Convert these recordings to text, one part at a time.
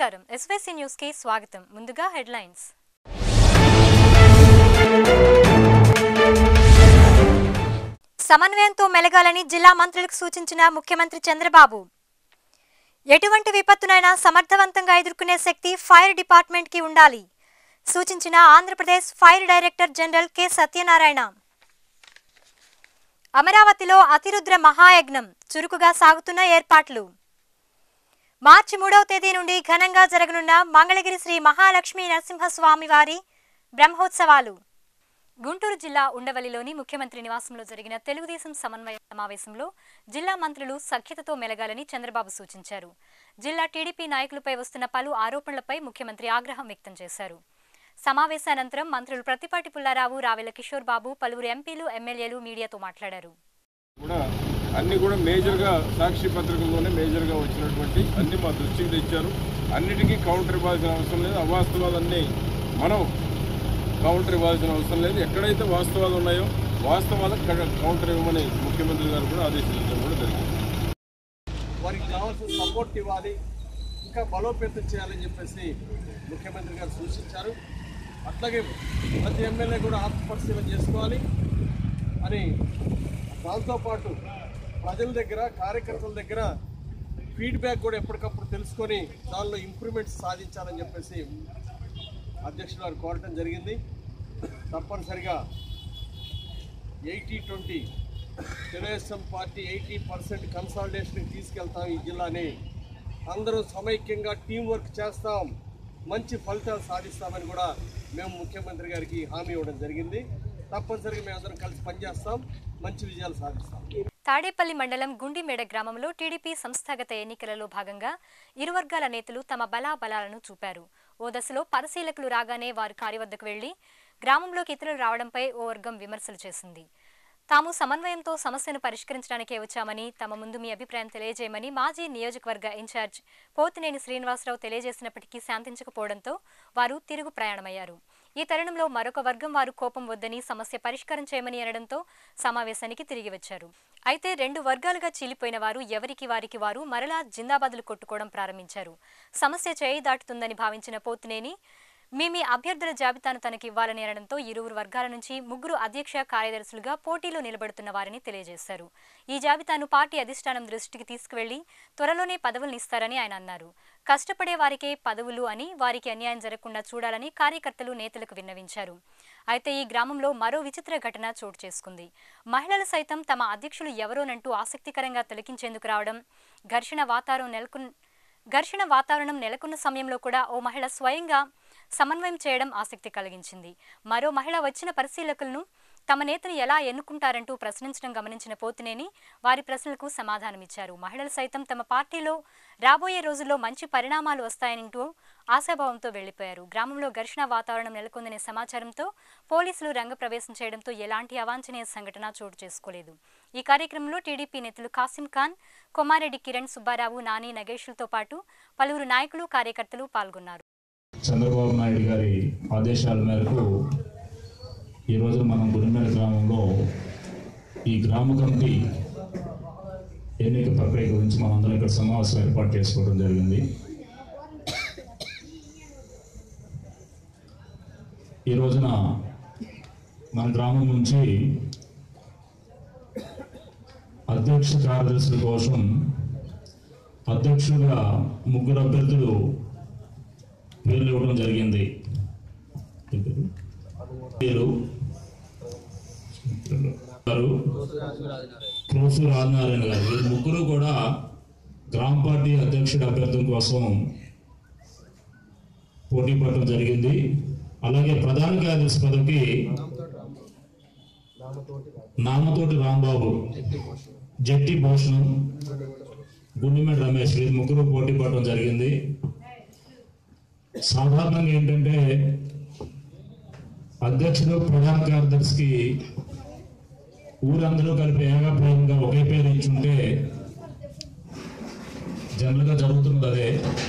నమస్కారం SYC news కి స్వాగతం ముందుగా హెడ్లైన్స్ సమన్వయంతో మెలగాలని జిల్లా మంత్రులకు సూచించిన ముఖ్యమంత్రి చంద్రబాబు ఎటువంటి విపత్తునైనా సమర్థవంతంగా ఎదుర్కొనే శక్తి ఫైర్ డిపార్ట్మెంట్ కి ఉండాలి సూచించిన Andhra Pradesh fire director general K Satyanarayana అమరావతిలో అతిరుద్ర మహాయజ్ఞం చురుకుగా సాగుతున్న ఏర్పాట్లు మార్చి మూడవ తేదీ నుండి ఘనంగా జరగనున్న మంగళగిరి శ్రీ మహాలక్ష్మీ నరసింహస్వామి వారి బ్రహ్మోత్సవాలు గుంటూరు జిల్లా ఉండవల్లిలోని ముఖ్యమంత్రి నివాసంలో జరిగిన తెలుగుదేశం సమన్వయ సమావేశంలో జిల్లా మంత్రులు సఖ్యతతో మెలగాలని చంద్రబాబు సూచించారు జిల్లా టీడీపీ నాయకులపై వస్తున్న పలు ఆరోపణలపై ముఖ్యమంత్రి ఆగ్రహం వ్యక్తం చేశారు సమావేశానంతరం మంత్రులు ప్రతిపాటి పుల్లారావు రావెల కిషోర్ బాబు పలువురు ఎంపీలు ఎమ్మెల్యేలు మీడియాతో మాట్లాడారు కూడా అన్ని కూడా మేజర్గా సాక్షి పత్రికల్లోనే మేజర్గా వచ్చినటువంటి అన్ని మా దృష్టికి తెచ్చారు అన్నిటికీ కౌంటర్ ఇవ్వాల్సిన అవసరం లేదు అవాస్తవాలన్నీ మనం కౌంటర్ ఇవ్వాల్సిన అవసరం లేదు ఎక్కడైతే వాస్తవాలు ఉన్నాయో వాస్తవాలకు కడ- కౌంటర్ ఇవ్వమని ముఖ్యమంత్రి గారు కూడా ఆదేశించడం కూడా జరిగింది వారికి కావాల్సిన సపోర్ట్ ఇవ్వాలి ఇంకా బలోపేతం చేయాలని చెప్పేసి ముఖ్యమంత్రి గారు సూచించారు అట్లాగే ప్రతి ఎమ్మెల్యే కూడా ఆత్మపరిశీలన చేసుకోవాలి అని దాంతోపాటు ప్రజల దగ్గర కార్యకర్తల దగ్గర ఫీడ్బ్యాక్ కూడా ఎప్పటికప్పుడు తెలుసుకొని దానిలో ఇంప్రూవ్మెంట్స్ సాధించాలని చెప్పేసి అధ్యక్షుడు గారు కోరటం జరిగింది తప్పనిసరిగా eighty twenty Telugu Desam party eighty percent కన్సాలిడేషన్కి తీసుకెళ్తాం ఈ జిల్లాని అందరూ సమైక్యంగా టీం వర్క్ చేస్తాం మంచి ఫలితాలు సాధిస్తామని కూడా మేము ముఖ్యమంత్రి గారికి హామీ ఇవ్వడం జరిగింది తప్పనిసరిగా మేము అందరం కలిసి పనిచేస్తాం మంచి విజయాలు సాధిస్తాం తాడేపల్లి మండలం గుండిమేడ గ్రామంలో టీడీపీ సంస్థాగత ఎన్నికలలో భాగంగా ఇరు వర్గాల నేతలు తమ బలాబలాలను చూపారు ఓ దశలో పరిశీలకులు రాగానే వారు కారి వద్దకు వెళ్లి గ్రామంలోకి ఇతరులు రావడంపై ఓ వర్గం విమర్శలు చేసింది తాము సమన్వయంతో సమస్యను పరిష్కరించడానికే వచ్చామని తమ ముందు మీ అభిప్రాయం తెలియజేయమని మాజీ నియోజకవర్గ ఇన్ఛార్జ్ పోతినేని శ్రీనివాసరావు తెలియజేసినప్పటికీ శాంతించకపోవడంతో వారు తిరుగు ప్రయాణమయ్యారు ఈ తరుణంలో మరొక వర్గం వారు కోపం వద్దని సమస్య పరిష్కారం చేయమని అనడంతో సమావేశానికి తిరిగి వచ్చారు అయితే రెండు వర్గాలుగా చీలిపోయిన వారు ఎవరికి వారికి వారు మరలా జిందాబాదులు కొట్టుకోవడం ప్రారంభించారు సమస్య చేయి దాటుతుందని భావించిన పోతినేని మీ మీ అభ్యర్థుల జాబితాను తనకి ఇవ్వాలని అనడంతో ఇరువురు వర్గాల నుంచి ముగ్గురు అధ్యక్ష కార్యదర్శులుగా పోటీలో నిలబడుతున్న వారిని తెలియజేశారు ఈ జాబితాను పార్టీ అధిష్టానం దృష్టికి తీసుకువెళ్లి త్వరలోనే పదవులను ఇస్తారని ఆయన అన్నారు కష్టపడే వారికే పదవులు అని వారికి అన్యాయం జరగకుండా చూడాలని కార్యకర్తలు నేతలకు విన్నవించారు అయితే ఈ గ్రామంలో మరో విచిత్ర ఘటన చోటు చేసుకుంది మహిళలు సైతం తమ అధ్యక్షులు ఎవరోనంటూ ఆసక్తికరంగా తిలకించేందుకు రావడం ఘర్షణ వాతావరణం నెలకొన్ ఘర్షణ వాతావరణం నెలకొన్న సమయంలో కూడా ఓ మహిళ స్వయంగా సమన్వయం చేయడం ఆసక్తి కలిగించింది మరో మహిళ వచ్చిన పరిశీలకులను తమ నేతను ఎలా ఎన్నుకుంటారంటూ ప్రశ్నించడం గమనించిన పోతినేని వారి ప్రశ్నలకు సమాధానమిచ్చారు మహిళలు సైతం తమ పార్టీలో రాబోయే రోజుల్లో మంచి పరిణామాలు వస్తాయంటూ ఆశాభావంతో వెళ్లిపోయారు గ్రామంలో ఘర్షణ వాతావరణం నెలకొందనే సమాచారంతో పోలీసులు రంగప్రవేశం చేయడంతో ఎలాంటి అవాంఛనీయ సంఘటన చోటు చేసుకోలేదు ఈ కార్యక్రమంలో టీడీపీ నేతలు కాసిం ఖాన్ కొమారెడ్డి కిరణ్ సుబ్బారావు నాని నగేష్లతో పాటు పలువురు నాయకులు కార్యకర్తలు పాల్గొన్నారు చంద్రబాబు నాయుడు గారి ఆదేశాల మేరకు ఈరోజు మనం గుడిమేడ గ్రామంలో ఈ గ్రామ కమిటీ ఎన్నిక ప్రక్రియ గురించి మనందరం ఇక్కడ సమావేశం ఏర్పాటు చేసుకోవడం జరిగింది ఈ రోజున మన గ్రామం నుంచి అధ్యక్ష కార్యదర్శుల కోసం అధ్యక్షులుగా ముగ్గురు అభ్యర్థులు పేర్లు ఇవ్వడం జరిగింది పేరు గారు క్రోసు రాజనారాయణ గారు వీరు ముగ్గురు కూడా గ్రామ పార్టీ అధ్యక్షుడి అభ్యర్థుల కోసం పోటీ పడడం జరిగింది అలాగే ప్రధాన కార్యదర్శి పదవికి నామతోటి రాంబాబు జట్టి భూషణం గుండిమెడ రమేష్ వీరు ముగ్గురు పోటీ పడడం జరిగింది సాధారణంగా ఏంటంటే అధ్యక్షుడు ప్రధాన కార్యదర్శికి ఊరందరూ కలిపి ఏకాభిప్రాయంగా ఒకే పేరు ఇచ్చుంటే జనరల్గా జరుగుతున్నది అదే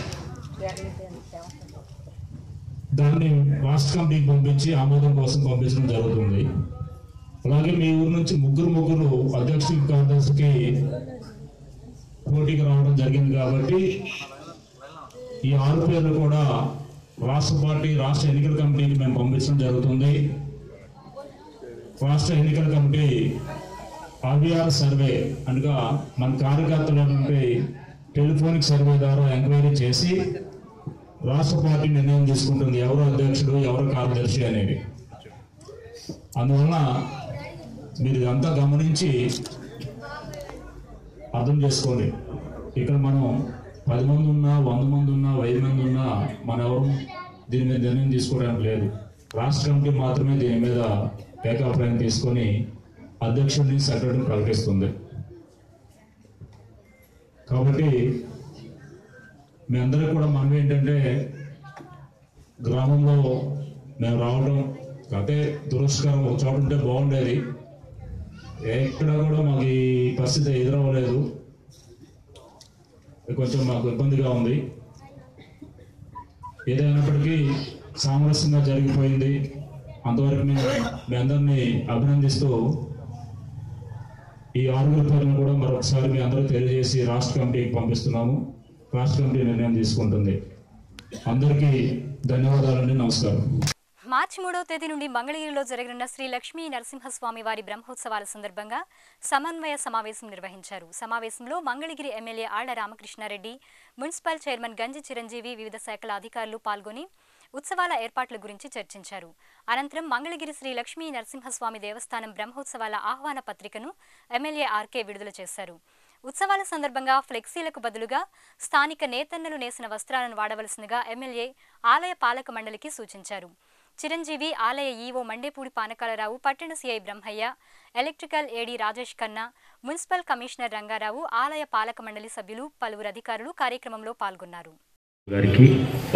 దాన్ని రాష్ట్ర కమిటీకి పంపించి ఆమోదం కోసం పంపించడం జరుగుతుంది అలాగే మీ ఊరు నుంచి ముగ్గురు ముగ్గురు అధ్యక్షుడి కార్యదర్శికి పోటీకి రావడం జరిగింది కాబట్టి ఈ ఆరు పేర్లు కూడా రాష్ట్ర పార్టీ రాష్ట్ర ఎన్నికల కమిటీకి మేము పంపించడం జరుగుతుంది రాష్ట్ర ఎన్నికల కమిటీ ఆర్బీఆర్ సర్వే అనగా మన కార్యకర్తల నుండి టెలిఫోనిక్ సర్వే ద్వారా ఎంక్వైరీ చేసి రాష్ట్ర పార్టీ నిర్ణయం తీసుకుంటుంది ఎవరు అధ్యక్షుడు ఎవరు కార్యదర్శి అనేది అందువలన మీరు ఇదంతా గమనించి అర్థం చేసుకోండి ఇక్కడ మనం పది మంది ఉన్నా వంద మంది ఉన్నా వెయ్యి మంది ఉన్నా మన ఎవరు దీని మీద నిర్ణయం తీసుకోవడానికి లేదు రాష్ట్ర కమిటీ మాత్రమే దీని మీద ఏకాభిప్రాయం తీసుకొని అధ్యక్షుడిని సెక్రటరీని ప్రకటిస్తుంది కాబట్టి మీ అందరికీ కూడా మనం ఏంటంటే గ్రామంలో మేము రావడం అదే దురస్కారం ఒక చోట ఉంటే బాగుండేది ఎక్కడ కూడా మాకు ఈ పరిస్థితి ఎదురవ్వలేదు ఇది కొంచెం మాకు ఇబ్బందిగా ఉంది ఏదైనప్పటికీ సామరస్యంగా జరిగిపోయింది అంతవరకు మేము మీ అందరినీ అభినందిస్తూ ఈ ఆరుగురు పేర్లను కూడా మరొకసారి మీ అందరూ తెలియజేసి రాష్ట్ర కమిటీకి పంపిస్తున్నాము రాష్ట్ర కమిటీ నిర్ణయం తీసుకుంటుంది అందరికీ ధన్యవాదాలండి నమస్కారం మార్చి మూడవ తేదీ నుండి మంగళగిరిలో జరగనున్న శ్రీ లక్ష్మీ నరసింహస్వామి వారి బ్రహ్మోత్సవాల సందర్భంగా సమన్వయ సమావేశం నిర్వహించారు సమావేశంలో Mangalagiri MLA Alla Ramakrishna Reddy municipal chairman Ganji Chiranjeevi వివిధ శాఖల అధికారులు పాల్గొని ఉత్సవాల ఏర్పాట్ల గురించి చర్చించారు అనంతరం మంగళగిరి శ్రీ లక్ష్మీ నరసింహస్వామి దేవస్థానం బ్రహ్మోత్సవాల ఆహ్వాన పత్రికను ఎమ్మెల్యే ఆర్కే విడుదల చేశారు ఉత్సవాల సందర్భంగా ఫ్లెక్సీలకు బదులుగా స్థానిక నేతన్నలు నేసిన వస్త్రాలను వాడవలసిందిగా ఎమ్మెల్యే ఆలయ పాలక మండలికి సూచించారు చిరంజీవి ఆలయ ఈవో మండేపూడి పానకాలరావు పట్టణ CI Brahmaiah electrical AD Rajesh Khanna municipal commissioner Ranga Rao ఆలయ పాలక మండలి సభ్యులు పలువురు అధికారులు కార్యక్రమంలో పాల్గొన్నారు గారికి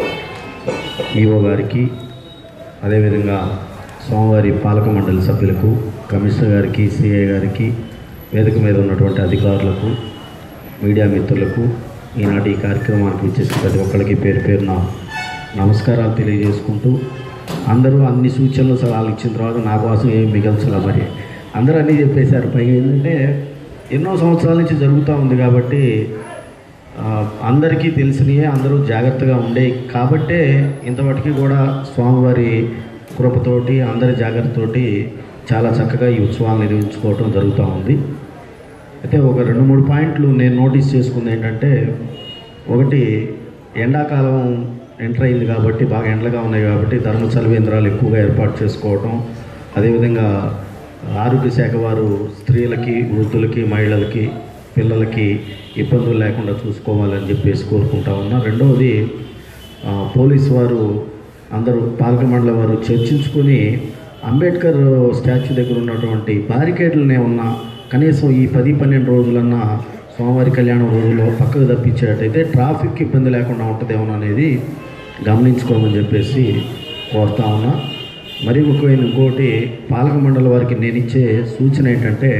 ఈఓ గారికి అదేవిధంగా స్వామివారి పాలక మండలి సభ్యులకు కమిషనర్ గారికి సిఐ గారికి వేదిక మీద ఉన్నటువంటి అధికారులకు మీడియా మిత్రులకు ఈనాటి ఈ కార్యక్రమానికి ఇచ్చేసిన ప్రతి ఒక్కరికి పేరు పేరున నమస్కారాలు తెలియజేసుకుంటూ అందరూ అన్ని సూచనలు సలహాలు ఇచ్చిన తర్వాత నా కోసం ఏం మిగల్చలే మరి అందరూ అన్నీ చెప్పేశారు పైగా ఏంటంటే ఎన్నో సంవత్సరాల నుంచి జరుగుతూ ఉంది కాబట్టి ఆ, అందరికీ తెలిసినయే అందరూ జాగ్రత్తగా ఉండే కాబట్టే ఇంతవరకు కూడా స్వామివారి కృపతోటి అందరి జాగ్రత్తతోటి చాలా చక్కగా ఈ ఉత్సవాలు నిర్వహించుకోవటం జరుగుతూ ఉంది అయితే ఒక రెండు మూడు పాయింట్లు నేను నోటీస్ చేసుకుంది ఏంటంటే ఒకటి ఎండాకాలం ఎంటర్ అయింది కాబట్టి బాగా ఎండలుగా ఉన్నాయి కాబట్టి ధర్మ చలవేంద్రాలు ఎక్కువగా ఏర్పాటు చేసుకోవటం అదేవిధంగా ఆరోగ్య శాఖ వారు స్త్రీలకి వృద్ధులకి మహిళలకి పిల్లలకి ఇబ్బందులు లేకుండా చూసుకోవాలని చెప్పేసి కోరుకుంటా ఉన్నా రెండవది ఆ, పోలీస్ వారు అందరూ పాలక మండలి వారు చర్చించుకొని అంబేద్కర్ స్టాచ్యూ దగ్గర ఉన్నటువంటి బారికేడ్లనే ఉన్న కనీసం ఈ పది పన్నెండు రోజులన్నా స్వామివారి కళ్యాణం రోజుల్లో పక్కకు తప్పించేటైతే ట్రాఫిక్ ఇబ్బంది లేకుండా ఉంటుందేమో అనేది గమనించుకోమని చెప్పేసి కోరుతా ఉన్నా మరి ముఖ్యమైన ఇంకోటి పాలక మండలి వారికి నేను ఇచ్చే సూచన ఏంటంటే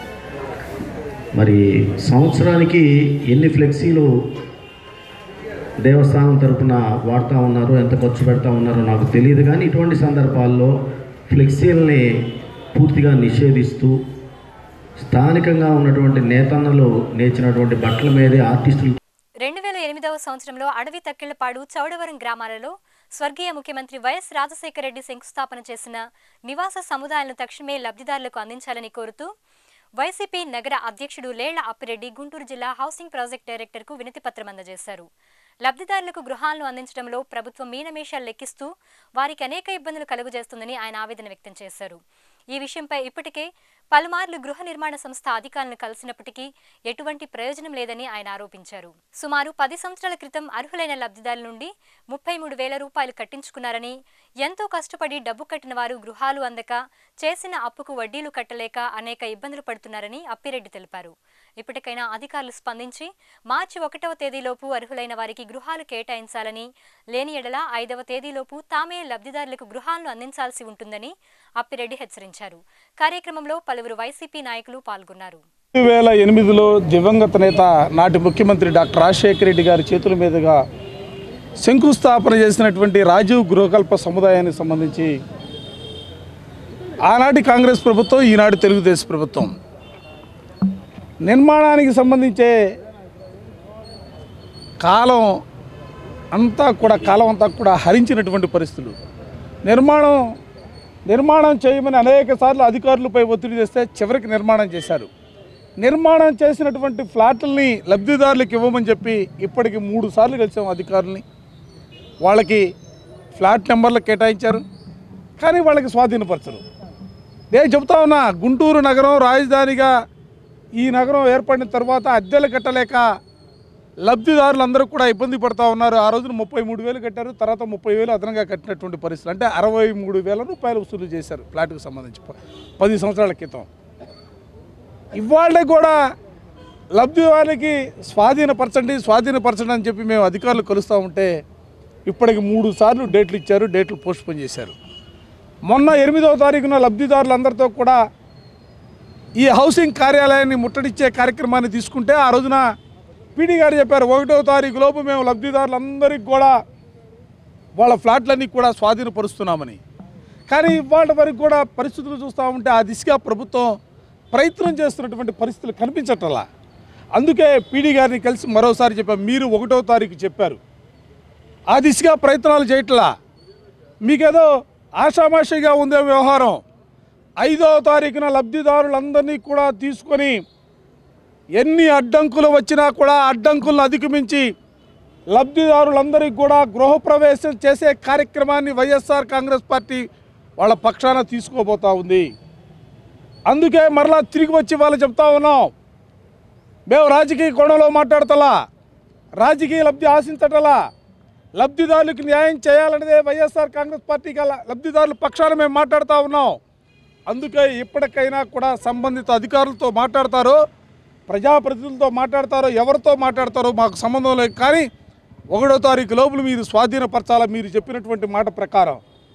మరి సంవత్సరానికి ఎన్ని ఫ్లెక్సీలు దేవస్థానం తరపున వాడుతూ ఉన్నారో ఎంత ఖర్చు పెడతా ఉన్నారో నాకు తెలియదు కానీ ఇటువంటి సందర్భాల్లో ఫ్లెక్సీలని పూర్తిగా నిషేధిస్తూ స్థానికంగా ఉన్నటువంటి నేతన్నలు నేర్చినటువంటి బట్టల మీదే ఆర్టిస్టులు రెండు వేల ఎనిమిదవ సంవత్సరంలో అడవి తక్కిళ్లపాడు చౌడవరం గ్రామాలలో స్వర్గీయ ముఖ్యమంత్రి వైఎస్ రాజశేఖర రెడ్డి శంకుస్థాపన చేసిన నివాస సముదాయాలను తక్షణమే లబ్ధిదారులకు అందించాలని కోరుతూ వైసీపీ నగర అధ్యక్షుడు లేళ్ల అప్పిరెడ్డి గుంటూరు జిల్లా హౌసింగ్ ప్రాజెక్ట్ డైరెక్టర్కు వినతిపత్రం అందజేశారు లబ్ధిదారులకు గృహాలను అందించడంలో ప్రభుత్వం మీనమేషాలు లెక్కిస్తూ వారికి అనేక ఇబ్బందులు కలుగజేస్తుందని ఆయన ఆవేదన వ్యక్తం చేశారు ఈ విషయంపై ఇప్పటికే పలుమార్లు గృహ నిర్మాణ సంస్థ అధికారులను కలిసినప్పటికీ ఎటువంటి ప్రయోజనం లేదని ఆయన ఆరోపించారు సుమారు పది సంవత్సరాల క్రితం అర్హులైన లబ్ధిదారుల నుండి ముప్పై మూడు వేల రూపాయలు కట్టించుకున్నారని ఎంతో కష్టపడి డబ్బు కట్టిన వారు గృహాలు అందక చేసిన అప్పుకు వడ్డీలు కట్టలేక అనేక ఇబ్బందులు పడుతున్నారని అప్పిరెడ్డి తెలిపారు ఇప్పటికైనా అధికారులు స్పందించి మార్చి ఒకటవ తేదీలోపు అర్హులైన వారికి గృహాలు కేటాయించాలని లేని ఎడల ఐదవ తేదీలోపు తామే లబ్ధిదారులకు గృహాలను అందించాల్సి ఉంటుందని అప్పిరెడ్డి హెచ్చరించారు కార్యక్రమంలో పలువురు వైసీపీ నాయకులు పాల్గొన్నారు రెండు వేల ఎనిమిదిలో దివంగత నేత నాటి ముఖ్యమంత్రి డాక్టర్ రాజశేఖర రెడ్డి గారి చేతుల మీదుగా శంకుస్థాపన చేసినటువంటి రాజీవ్ గృహకల్ప సముదాయానికి సంబంధించి ఆనాటి కాంగ్రెస్ ప్రభుత్వం ఈనాటి తెలుగుదేశం ప్రభుత్వం నిర్మాణానికి సంబంధించే కాలం అంతా కూడా కాలం అంతా కూడా హరించినటువంటి పరిస్థితులు నిర్మాణం నిర్మాణం చేయమని అనేక సార్లు అధికారులపై ఒత్తిడి చేస్తే చివరికి నిర్మాణం చేశారు నిర్మాణం చేసినటువంటి ఫ్లాట్లని లబ్ధిదారులకు ఇవ్వమని చెప్పి ఇప్పటికి మూడు సార్లు కలిసాం అధికారుల్ని వాళ్ళకి ఫ్లాట్ నెంబర్లు కేటాయించారు కానీ వాళ్ళకి స్వాధీనపరచరు నేను చెప్తా ఉన్నా గుంటూరు నగరం రాజధానిగా ఈ నగరం ఏర్పడిన తర్వాత అద్దెలు కట్టలేక లబ్ధిదారులందరూ కూడా ఇబ్బంది పడతా ఉన్నారు ఆ రోజున ముప్పై మూడు వేలు కట్టారు తర్వాత ముప్పై వేలు అదనంగా కట్టినటువంటి పరిస్థితులు అంటే అరవై మూడు వేల రూపాయలు వసూలు చేశారు ఫ్లాట్కి సంబంధించి ప- పది సంవత్సరాల క్రితం ఇవాళ కూడా లబ్ధిదారులకి స్వాధీనపరచండి స్వాధీనపరచండి అని చెప్పి మేము అధికారులు కలుస్తూ ఉంటే ఇప్పటికి మూడు సార్లు డేట్లు ఇచ్చారు డేట్లు పోస్ట్పోన్ చేశారు మొన్న ఎనిమిదవ తారీఖున లబ్ధిదారులందరితో కూడా ఈ హౌసింగ్ కార్యాలయాన్ని ముట్టడిచ్చే కార్యక్రమాన్ని తీసుకుంటే ఆ రోజున పీడీ గారు చెప్పారు ఒకటో తారీఖు లోపు మేము లబ్ధిదారులందరికీ కూడా వాళ్ళ ఫ్లాట్లన్నీ కూడా స్వాధీనపరుస్తున్నామని కానీ ఇవాళ వరకు కూడా పరిస్థితులు చూస్తూ ఉంటే ఆ దిశగా ప్రభుత్వం ప్రయత్నం చేస్తున్నటువంటి పరిస్థితులు కనిపించట్లా అందుకే పీడీ గారిని కలిసి మరోసారి చెప్పాం మీరు ఒకటో తారీఖు చెప్పారు ఆ దిశగా ప్రయత్నాలు చేయట్లా మీకేదో ఆషామాషిగా ఉందే వ్యవహారం ఐదో తారీఖున లబ్ధిదారులందరినీ కూడా తీసుకొని ఎన్ని అడ్డంకులు వచ్చినా కూడా అడ్డంకులను అధిగమించి లబ్ధిదారులందరికీ కూడా గృహప్రవేశం చేసే కార్యక్రమాన్ని వైఎస్ఆర్ కాంగ్రెస్ పార్టీ వాళ్ళ పక్షాన తీసుకోబోతా ఉంది అందుకే మరలా తిరిగి వచ్చి వాళ్ళు చెప్తా ఉన్నాం మేము రాజకీయ కోణంలో మాట్లాడతలా రాజకీయ లబ్ధి ఆశించటలా లబ్ధిదారులకు న్యాయం చేయాలనేదే వైఎస్ఆర్ కాంగ్రెస్ పార్టీ గల లబ్ధిదారుల పక్షాన మేము మాట్లాడుతూ ఉన్నాం అందుకే ఇప్పటికైనా కూడా సంబంధిత అధికారులతో మాట్లాడతారో ప్రజాప్రతినిధులతో మాట్లాడతారో ఎవరితో మాట్లాడతారో మాకు సంబంధం లేదు కానీ ఒకటో తారీఖు లోపల మీరు స్వాధీనపరచాలా మీరు చెప్పినటువంటి మాట ప్రకారం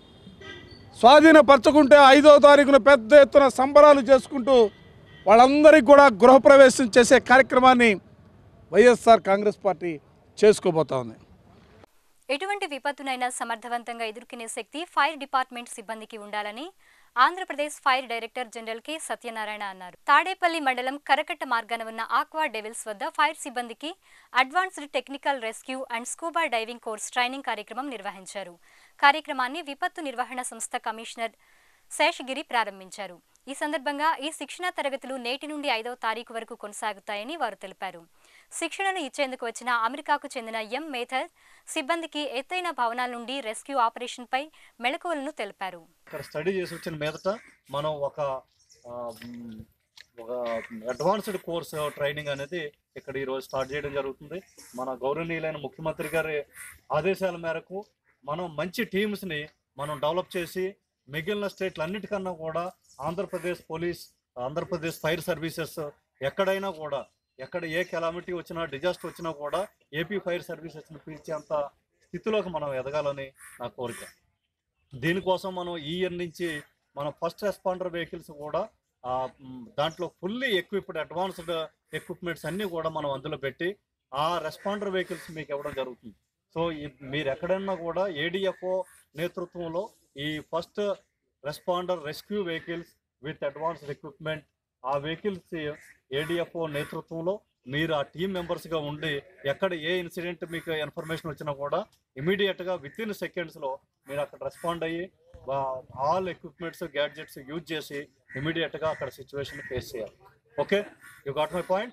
స్వాధీనపరచుకుంటే ఐదో తారీఖున పెద్ద ఎత్తున సంబరాలు చేసుకుంటూ వాళ్ళందరికీ కూడా గృహప్రవేశం చేసే కార్యక్రమాన్ని వైఎస్ఆర్ కాంగ్రెస్ పార్టీ చేసుకోబోతా ఉంది ఎటువంటి విపత్తునైనా సమర్థవంతంగా ఎదుర్కొనే శక్తి ఫైర్ డిపార్ట్మెంట్ సిబ్బందికి ఉండాలని Andhra Pradesh fire director general K Satyanarayana అన్నారు తాడేపల్లి మండలం కరకట్ట మార్గాన ఉన్న ఆక్వా డెవిల్స్ వద్ద ఫైర్ సిబ్బందికి advanced technical rescue and scuba diving course training కార్యక్రమం నిర్వహించారు కార్యక్రమాన్ని విపత్తు నిర్వహణ సంస్థ కమిషనర్ శేషగిరి ప్రారంభించారు ఈ సందర్భంగా ఈ శిక్షణా తరగతులు నేటి నుండి ఐదవ తారీఖు వరకు కొనసాగుతాయని వారు తెలిపారు శిక్షణను ఇచ్చేందుకు వచ్చిన అమెరికాకు చెందిన ఎం మేథర్ సిబ్బందికి ఎత్తైన భవనాల నుండి రెస్క్యూ ఆపరేషన్పై మెళకువలను తెలిపారు ఇక్కడ స్టడీ చేసి వచ్చిన మీదట మనం ఒక ఆ, మ్, ఒక అడ్వాన్స్డ్ కోర్స్ ట్రైనింగ్ అనేది ఇక్కడ ఈరోజు స్టార్ట్ చేయడం జరుగుతుంది మన గౌరవనీయులైన ముఖ్యమంత్రి గారి ఆదేశాల మేరకు మనం మంచి టీమ్స్ని మనం డెవలప్ చేసి మిగిలిన స్టేట్లు అన్నిటికన్నా కూడా Andhra Pradesh police Andhra Pradesh fire services ఎక్కడైనా కూడా ఎక్కడ ఏ కెలామిటీ వచ్చినా డిజాస్టర్ వచ్చినా కూడా ఏపీ ఫైర్ సర్వీసెస్ని పిలిచేంత స్థితిలోకి మనం ఎదగాలని నా కోరిక దీనికోసం మనం ఈ ఇయర్ నుంచి మన ఫస్ట్ రెస్పాండర్ వెహికల్స్ కూడా ఆ, మ్, దాంట్లో ఫుల్లీ ఎక్విప్డ్ అడ్వాన్స్డ్ ఎక్విప్మెంట్స్ అన్నీ కూడా మనం అందులో పెట్టి ఆ రెస్పాండర్ వెహికల్స్ మీకు ఇవ్వడం జరుగుతుంది సో ఈ- మీరు ఎక్కడన్నా కూడా ఏడిఎఫ్ఓ నేతృత్వంలో ఈ first responder rescue vehicles with advanced equipment ఆ వెహికల్స్ ఏడిఎఫ్ఓ నేతృత్వంలో మీరు ఆ టీం మెంబర్స్గా ఉండి ఎక్కడ ఏ ఇన్సిడెంట్ మీకు ఇన్ఫర్మేషన్ వచ్చినా కూడా ఇమీడియట్గా విత్ ఇన్ సెకండ్స్లో మీరు అక్కడ రెస్పాండ్ అయ్యి ఆల్ ఎక్విప్మెంట్స్ గ్యాడ్జెట్స్ యూజ్ చేసి ఇమీడియట్గా అక్కడ సిచ్యువేషన్ ఫేస్ చేయాలి okay you got my point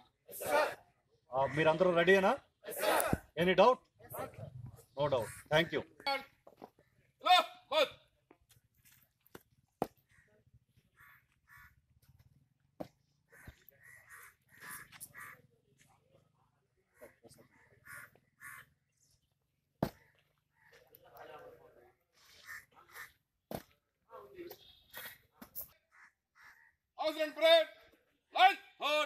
మీరందరూ రెడీనా any doubt no doubt thank you Ausland Brand, Light, Hot.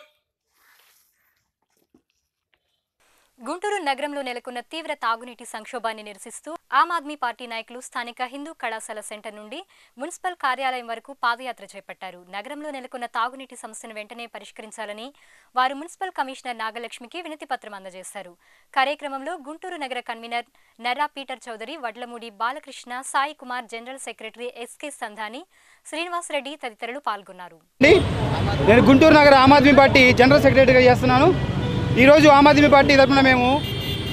Guntur నగరంలో నెలకొన్న తీవ్ర తాగునీటి సంక్షోభాన్ని నిరసిస్తూ ఆమ్ ఆద్మీ పార్టీ నాయకులు స్థానిక హిందూ కళాశాల సెంటర్ నుండి మున్సిపల్ కార్యాలయం వరకు పాదయాత్ర చేపట్టారు నగరంలో నెలకొన్న తాగునీటి సమస్యను వెంటనే పరిష్కరించాలని వారు మున్సిపల్ కమిషనర్ నాగలక్ష్మికి వినతి పత్రం అందజేశారు కార్యక్రమంలో గుంటూరు నగర convener Narra Peter Chowdary Vadlamudi Balakrishna Sai Kumar general secretary SK Sandhani Srinivasa Reddy తదితరులు పాల్గొన్నారు అండి నేను గుంటూరు నగర ఆమ్ ఆద్మీ పార్టీ జనరల్ సెక్రటరీగా చేస్తున్నాను ఈరోజు ఆమ్ ఆద్మీ పార్టీ తరఫున మేము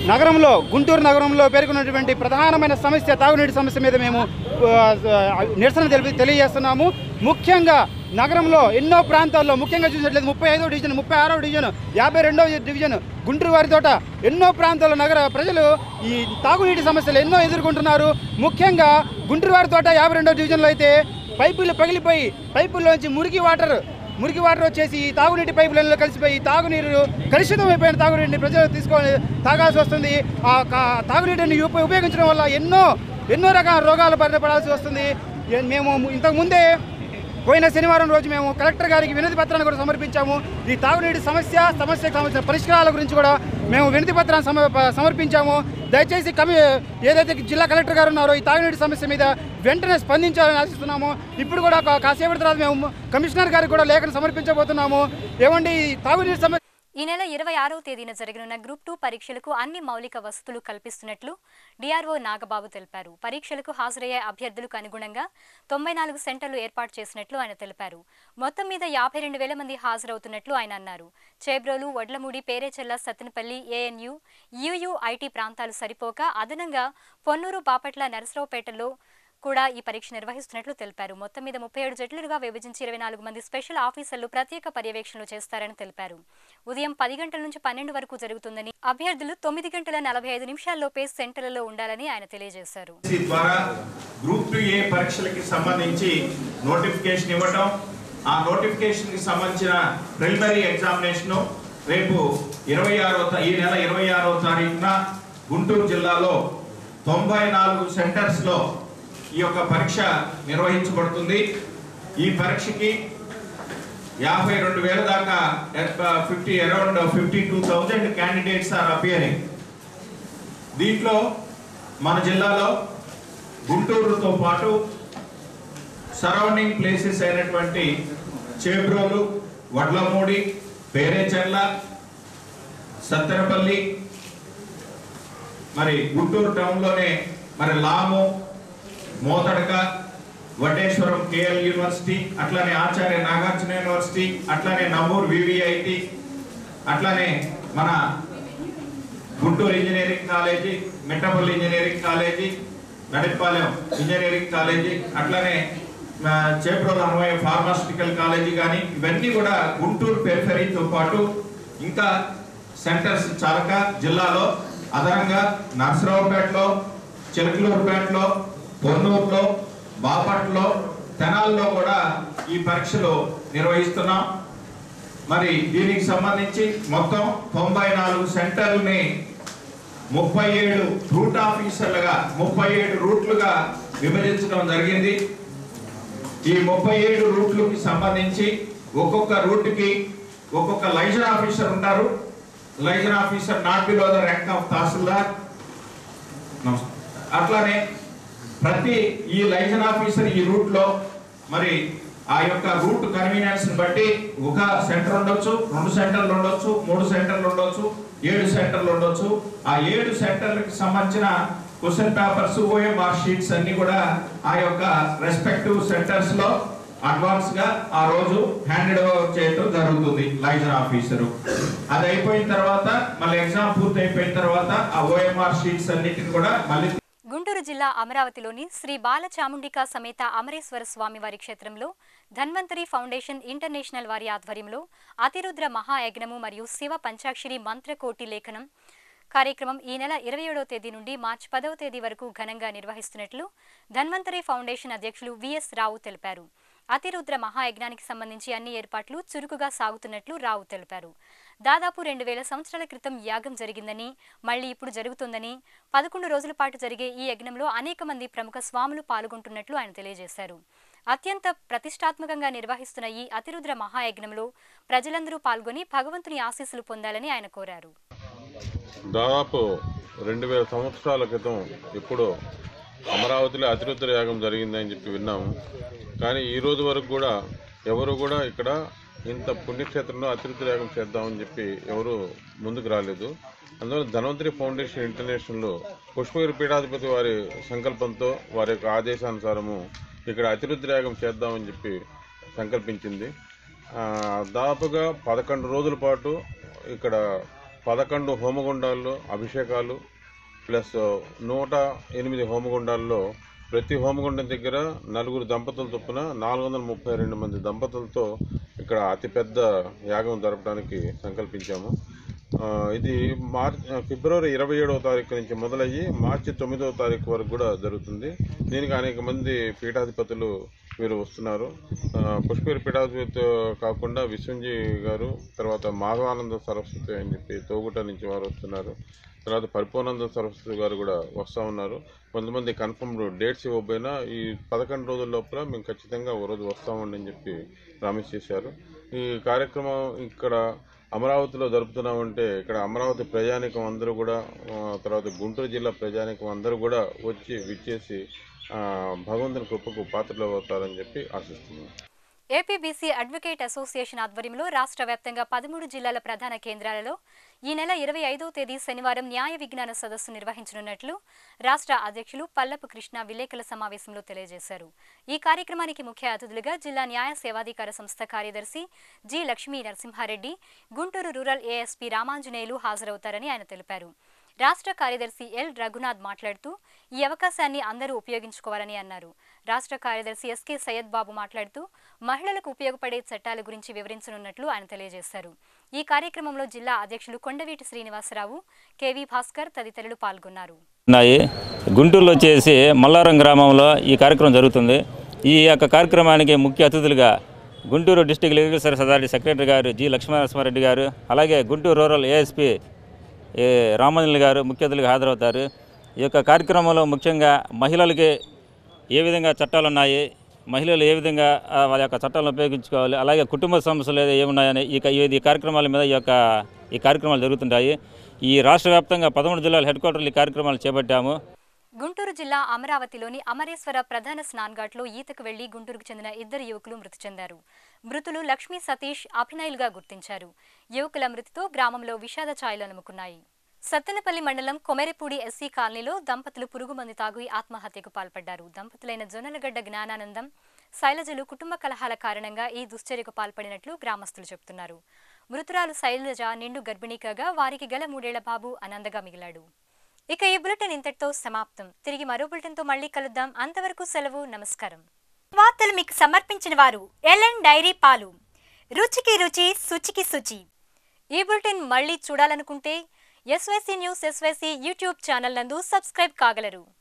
నగరంలో గుంటూరు నగరంలో పేర్కొన్నటువంటి ప్రధానమైన సమస్య తాగునీటి సమస్య మీద మేము ఆ, నిరసన తెలిపి తెలియజేస్తున్నాము ముఖ్యంగా నగరంలో ఎన్నో ప్రాంతాల్లో ముఖ్యంగా చూసినట్లయితే ముప్పై ఐదో డివిజన్ ముప్పై ఆరో డివిజన్ యాభై రెండవ డివిజన్ గుంటూరు వారి తోట ఎన్నో ప్రాంతాల్లో నగర ప్రజలు ఈ తాగునీటి సమస్యలు ఎన్నో ఎదుర్కొంటున్నారు ముఖ్యంగా గుంటూరు వారి తోట యాభై రెండో డివిజన్లో అయితే పైపులు పగిలిపోయి పైపుల్లోంచి మురికి వాటర్ మురికి వాటర్ వచ్చేసి ఈ తాగునీటి పైపు లైన్లో కలిసిపోయి తాగునీరు కలుషితం అయిపోయిన తాగునీటిని ప్రజలు తీసుకొని తాగాల్సి వస్తుంది ఆ కా- తాగునీటిని ఉప- ఉపయోగించడం వల్ల ఎన్నో ఎన్నో రకాల రోగాలు బారిన పడాల్సి వస్తుంది ఏ- మేము ఇంతకు ముందే పోయిన శనివారం రోజు మేము కలెక్టర్ గారికి వినతి పత్రాన్ని కూడా సమర్పించాము ఈ తాగునీటి సమస్య సమస్యకు సంబంధించిన పరిష్కారాల గురించి కూడా మేము వినతి పత్రాన్ని సమ సమర్పించాము దయచేసి కమి ఏదైతే జిల్లా కలెక్టర్ గారు ఉన్నారో ఈ తాగునీటి సమస్య మీద వెంటనే స్పందించాలని ఆశిస్తున్నాము ఇప్పుడు కూడా కా- కాసేపటి తర్వాత మేము కమిషనర్ గారికి కూడా లేఖను సమర్పించబోతున్నాము ఏమండి ఈ తాగునీటి సమస్య ఈ నెల ఇరవై ఆరవ తేదీన జరగనున్న గ్రూప్ టూ పరీక్షలకు అన్ని మౌలిక వసతులు కల్పిస్తున్నట్లు డిఆర్ఓ నాగబాబు తెలిపారు పరీక్షలకు హాజరయ్యే అభ్యర్థులకు అనుగుణంగా తొంభై నాలుగు సెంటర్లు ఏర్పాటు చేసినట్లు ఆయన తెలిపారు మొత్తం మీద యాభై రెండు వేల మంది హాజరవుతున్నట్లు ఆయన అన్నారు Chebrolu Vadlamudi Perecherla Sattenapalli ANU UU IT ప్రాంతాలు సరిపోక అదనంగా పొన్నూరు బాపట్ల నరసరావుపేటలో కూడా ఈ పరీక్ష నిర్వహిస్తున్నట్లు తెలిపారు మొత్తం మీద ముప్పై ఏడు జట్లుగా విభజించి ఇరవై నాలుగు మంది స్పెషల్ ఆఫీసర్లు ప్రత్యేక పర్యవేక్షణలు చేస్తారని తెలిపారు ఉదయం పది గంటల నుంచి పన్నెండు వరకు జరుగుతుందని అభ్యర్థులు తొమ్మిది గంటల నలభై ఐదు నిమిషాల్లోపే సెంటర్లలో ఉండాలని ఆయన తెలియజేశారు ఎస్ఎస్సి ద్వారా గ్రూప్ టూ ఏ పరీక్షలకి సంబంధించి నోటిఫికేషన్ ఇవ్వటం ఆ నోటిఫికేషన్కి సంబంధించిన ప్రిలిమినరీ ఎగ్జామినేషన్ రేపు ఇరవై ఆరో తా- ఈ నెల ఇరవై ఆరో తారీఖున గుంటూరు జిల్లాలో తొంభై నాలుగు సెంటర్స్లో ఈ యొక్క పరీక్ష నిర్వహించబడుతుంది ఈ పరీక్షకి యాభై రెండు వేల దాకా fifty around fifty two thousand candidates are appearing దీంట్లో మన జిల్లాలో గుంటూరుతో పాటు సరౌండింగ్ ప్లేసెస్ అయినటువంటి చేబ్రోలు వడ్లమూడి పేరేచెర్ల సత్తెనపల్లి మరి గుంటూరు టౌన్లోనే మరి లాము మోతడక వడ్డేశ్వరం కేఎల్ యూనివర్సిటీ అట్లానే ఆచార్య నాగార్జున యూనివర్సిటీ అట్లానే నమ్మూరు వివిఐటి అట్లానే మన Guntur engineering college Mittapalli engineering college Nadipalem engineering college అట్లానే ఆ, చేప్రోల్ అన్వయ ఫార్మాస్యూటికల్ కాలేజీ కానీ ఇవన్నీ కూడా గుంటూరు పెరిఫెరీతో పాటు ఇంకా సెంటర్స్ చాలక జిల్లాలో అదనంగా నర్సరావుపేటలో చిలకలూరుపేటలో పొన్నూరులో బాపట్లో తెనాల్లో కూడా ఈ పరీక్షలు నిర్వహిస్తున్నాం మరి దీనికి సంబంధించి మొత్తం తొంభై నాలుగు సెంటర్లని ముప్పై ఏడు రూట్ ఆఫీసర్లుగా ముప్పై ఏడు రూట్లుగా విభజించడం జరిగింది ఈ ముప్పై ఏడు రూట్లకి సంబంధించి ఒక్కొక్క రూట్కి ఒక్కొక్క లైజన్ ఆఫీసర్ ఉంటారు liaison officer not below the rank of tahsildar నమస్తే. అట్లానే ప్రతి ఈ లైజన్ ఆఫీసర్ ఈ రూట్ లో మరి ఆ యొక్క రూట్ కన్వీనియన్స్ బట్టి ఒక సెంటర్ ఉండొచ్చు రెండు సెంటర్లు ఉండొచ్చు మూడు సెంటర్లు ఉండొచ్చు ఏడు సెంటర్లు ఉండొచ్చు ఆ ఏడు సెంటర్లకు సంబంధించిన క్వశ్చన్ పేపర్స్ ఓఎంఆర్ షీట్స్ అన్ని కూడా ఆ యొక్క రెస్పెక్టివ్ సెంటర్స్ లో అడ్వాన్స్ గా ఆ రోజు హ్యాండెడ్ ఓవర్ చేయడం జరుగుతుంది లైజన్ ఆఫీసరు అది అయిపోయిన తర్వాత మళ్ళీ ఎగ్జామ్ పూర్తి అయిపోయిన తర్వాత ఆ ఓఎంఆర్ షీట్స్ అన్నిటిని కూడా మళ్ళీ గుంటూరు జిల్లా అమరావతిలోని శ్రీ బాల చాముండిక సమేత అమరేశ్వర స్వామి వారి క్షేత్రంలో ధన్వంతరి ఫౌండేషన్ ఇంటర్నేషనల్ వారి ఆధ్వర్యంలో అతిరుద్ర మహాయజ్ఞము మరియు శివ పంచాక్షరి మంత్రకోటి లేఖనం కార్యక్రమం ఈ నెల ఇరవై ఏడవ తేదీ నుండి మార్చి పదవ తేదీ వరకు ఘనంగా నిర్వహిస్తున్నట్లు ధన్వంతరి ఫౌండేషన్ అధ్యక్షులు విఎస్ రావు తెలిపారు అతిరుద్ర మహాయజ్ఞానికి సంబంధించి అన్ని ఏర్పాట్లు చురుకుగా సాగుతున్నట్లు రావు తెలిపారు దాదాపు రెండు వేల సంవత్సరాల క్రితం యాగం జరిగిందని మళ్ళీ ఇప్పుడు జరుగుతుందని పదకొండు రోజుల పాటు జరిగే ఈ యజ్ఞంలో అనేక మంది ప్రముఖ స్వాములు పాల్గొంటున్నట్లు ఆయన తెలియజేశారు అత్యంత ప్రతిష్టాత్మకంగా నిర్వహిస్తున్న ఈ అతిరుద్ర మహాయజ్ఞంలో ప్రజలందరూ పాల్గొని భగవంతుని ఆశీస్సులు పొందాలని ఆయన కోరారు దాదాపు రెండు వేల సంవత్సరాల క్రితం ఇప్పుడు అమరావతిలో అతిరుద్ర యాగం జరిగిందని చెప్పి విన్నాము కానీ ఈ రోజు వరకు కూడా ఎవరు కూడా ఇక్కడ ఇంత పుణ్యక్షేత్రంలో అతిరుద్ర యాగం చేద్దామని చెప్పి ఎవరు ముందుకు రాలేదు అందువల్ల ధన్వంతరి ఫౌండేషన్ ఇంటర్నేషనల్ పుష్పగిరి పీఠాధిపతి వారి సంకల్పంతో వారి యొక్క ఆదేశానుసారము ఇక్కడ అతిరుద్ర యాగం చేద్దామని చెప్పి సంకల్పించింది ఆ, దాదాపుగా పదకొండు రోజుల పాటు ఇక్కడ పదకొండు హోమగుండాల్లో అభిషేకాలు ప్లస్ నూట ఎనిమిది హోమగుండాల్లో ప్రతి హోమగుండం దగ్గర నలుగురు దంపతుల చొప్పున నాలుగు వందల ముప్పై రెండు మంది దంపతులతో ఇక్కడ అతిపెద్ద యాగం జరపడానికి సంకల్పించాము ఆ, ఇది మార్ ఫిబ్రవరి ఇరవై ఏడవ తారీఖు నుంచి మొదలయ్యి మార్చి తొమ్మిదవ తారీఖు వరకు కూడా జరుగుతుంది దీనికి అనేక మంది పీఠాధిపతులు వీరు వస్తున్నారు ఆ, పుష్కరి పీఠాధిపతి కాకుండా విశ్వంజీ గారు తర్వాత మాధవానంద సరస్వతి అని చెప్పి తోగుట నుంచి వారు వస్తున్నారు తర్వాత పరిపూర్ణానంద సరస్వతి గారు కూడా వస్తూ ఉన్నారు కొంతమంది కన్ఫర్మ్ డేట్స్ ఇవ్వకపోయినా ఈ పదకొండు రోజుల లోపల మేము ఖచ్చితంగా ఒక రోజు వస్తామండి అని చెప్పి ప్రామిస్ చేశారు ఈ కార్యక్రమం ఇక్కడ అమరావతిలో జరుపుతున్నామంటే ఇక్కడ అమరావతి ప్రజానికం అందరూ కూడా ఆ, తర్వాత గుంటూరు జిల్లా ప్రజానికం అందరూ కూడా వచ్చి విచ్చేసి ఆ, భగవంతుని కృపకు పాత్రలు అవుతారని చెప్పి ఆశిస్తున్నాం ఏపీబీసీ అడ్వకేట్ అసోసియేషన్ ఆధ్వర్యంలో రాష్ట్ర వ్యాప్తంగా పదమూడు జిల్లాల ప్రధాన కేంద్రాలలో ఈ నెల ఇరవై ఐదవ తేదీ శనివారం న్యాయ విజ్ఞాన సదస్సు నిర్వహించనున్నట్లు రాష్ట్ర అధ్యక్షులు పల్లపు కృష్ణ విలేకరుల సమావేశంలో తెలియజేశారు ఈ కార్యక్రమానికి ముఖ్య అతిథులుగా జిల్లా న్యాయ సేవాధికార సంస్థ కార్యదర్శి G Lakshmi Narasimha Reddy Guntur rural ASP Ramanjaneyulu హాజరవుతారని ఆయన తెలిపారు రాష్ట్ర కార్యదర్శి ఎల్ రఘునాథ్ మాట్లాడుతూ ఈ అవకాశాన్ని అందరూ ఉపయోగించుకోవాలని అన్నారు రాష్ట్ర కార్యదర్శి ఎస్కే సయ్యద్ బాబు మాట్లాడుతూ మహిళలకు ఉపయోగపడే చట్టాల గురించి వివరించనున్నట్లు ఆయన తెలియజేశారు ఈ కార్యక్రమంలో జిల్లా అధ్యక్షులు కొండవీటి శ్రీనివాసరావు కేవీ భాస్కర్ తదితరులు పాల్గొన్నారు ఉన్నాయి గుంటూరులో వచ్చేసి మల్లారం గ్రామంలో ఈ కార్యక్రమం జరుగుతుంది ఈ యొక్క కార్యక్రమానికి ముఖ్య అతిథులుగా Guntur district legal service authority secretary garu G Lakshmi Narasimha Reddy garu అలాగే Guntur rural ASP A Ramanjali garu ముఖ్య అతిథులుగా హాజరవుతారు ఈ యొక్క కార్యక్రమంలో ముఖ్యంగా మహిళలకి ఏ విధంగా చట్టాలు ఉన్నాయి మహిళలు ఏ విధంగా ఆ, వాళ్ళ యొక్క చట్టాలను ఉపయోగించుకోవాలి అలాగే కుటుంబ సమస్యలు ఏదో ఏమున్నాయని ఈ క- ఈ కార్యక్రమాల మీద ఈ యొక్క ఈ కార్యక్రమాలు జరుగుతుంటాయి ఈ రాష్ట్ర వ్యాప్తంగా పదమూడు జిల్లాల హెడ్ క్వార్టర్లు ఈ కార్యక్రమాలు చేపట్టాము గుంటూరు జిల్లా అమరావతిలోని అమరేశ్వర ప్రధాన స్నాన్ఘాట్లో ఈతకు వెళ్లి గుంటూరుకు చెందిన ఇద్దరు యువకులు మృతి చెందారు మృతులు లక్ష్మీ సతీష్ అభినయులుగా గుర్తించారు యువకుల మృతితో గ్రామంలో విషాద ఛాయలు అలుముకున్నాయి సత్తెనపల్లి మండలం కొమెరెపూడి ఎస్సీ కాలనీలో దంపతులు పురుగుమంది తాగి ఆత్మహత్యకు పాల్పడ్డారు దంపతులైన జొన్నలగడ్డ జ్ఞానానందం శైలజలు కుటుంబ కలహాల కారణంగా ఈ దుశ్చర్యకు పాల్పడినట్లు గ్రామస్తులు చెబుతున్నారు మృతురాలు శైలజ నిండు గర్భిణీ కాగా వారికి గల మూడేళ్ల బాబు అనందగా మిగిలాడు ఇక ఈ బులెటిన్ ఇంతటితో సమాప్తం తిరిగి మరో బులెటిన్తో మళ్ళీ కలుద్దాం అంతవరకు సెలవు నమస్కారం వార్తలు మీకు సమర్పించిన వారు ఎల్ఎన్ డైరీ పాలు రుచికి రుచి శుచికి శుచి ఈ బులెటిన్ మళ్ళీ చూడాలనుకుంటే SYC news SYC YouTube channel నందు సబ్స్క్రైబ్ కాగలరు